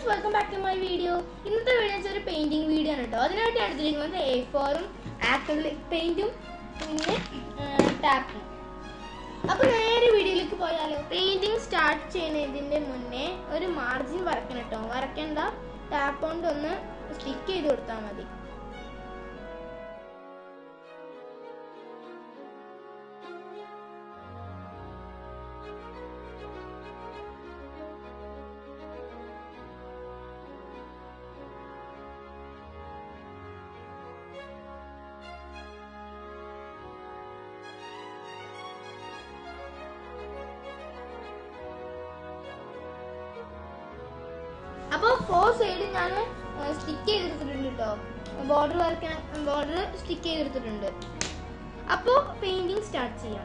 friends welcome back to my video ഇന്നത്തെ video വെച്ചാൽ ഒരു പെയിന്റിംഗ് വീഡിയോ ആണ് കേട്ടോ അതിനായിട്ട് എടുത്തിരിക്കുന്നത് എ ഫോറും ആക്രിലിക് പെയിന്റും പിന്നെ ടാപ്പും അപ്പൊ നേരെ വീഡിയോയിലേക്ക് പോയാലോ പെയിന്റിംഗ് സ്റ്റാർട്ട് ചെയ്യുന്നതിന്റെ മുന്നേ ഒരു മാർജിൻ വരക്കണം കേട്ടോ വരക്കേണ്ട ടാപ്പ് കൊണ്ട് ഒന്ന് സ്റ്റിക്ക് ചെയ്ത് കൊടുത്താൽ മതി അപ്പോൾ ഫോർ സൈഡ് ഞാൻ സ്റ്റിക്ക് ചെയ്തെടുത്തിട്ടുണ്ട് കേട്ടോ ബോർഡർ വരയ്ക്കാൻ ബോർഡർ സ്റ്റിക്ക് ചെയ്തെടുത്തിട്ടുണ്ട് അപ്പോൾ പെയിന്റിങ് സ്റ്റാർട്ട് ചെയ്യാം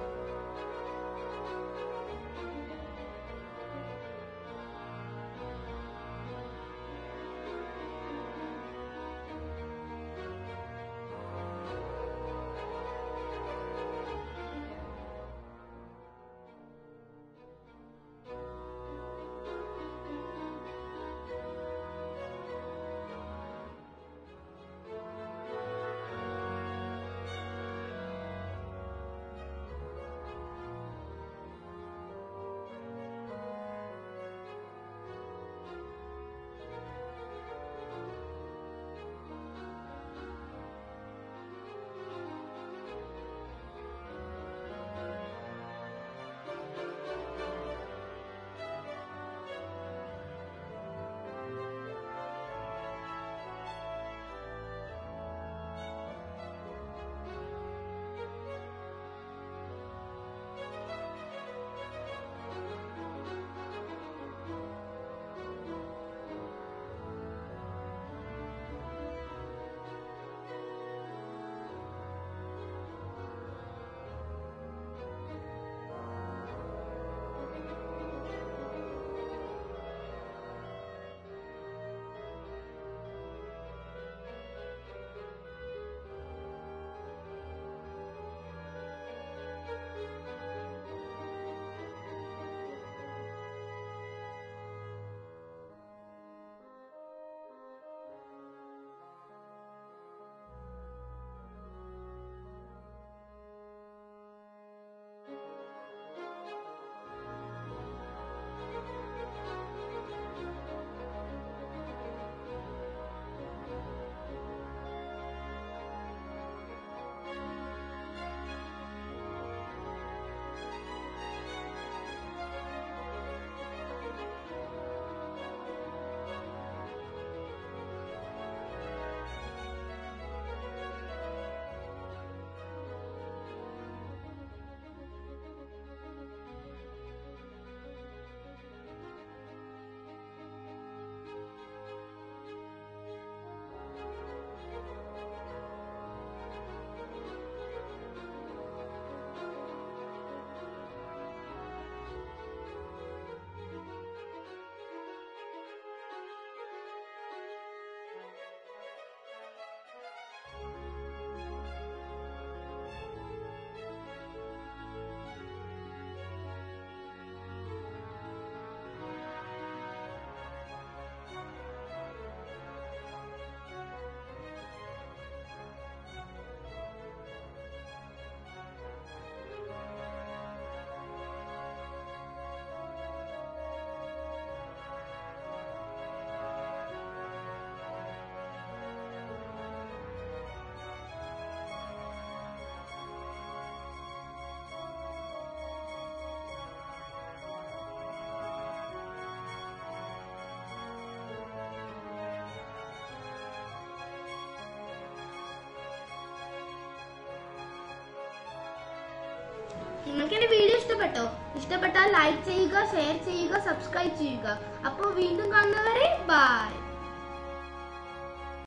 നിങ്ങൾക്ക് എന്റെ വീഡിയോ ഇഷ്ടപ്പെട്ടോ ഇഷ്ടപ്പെട്ടാൽ ലൈക്ക് ചെയ്യുക ഷെയർ ചെയ്യുക സബ്സ്ക്രൈബ് ചെയ്യുക അപ്പോൾ വീണ്ടും കാണുന്നവരെ ബൈ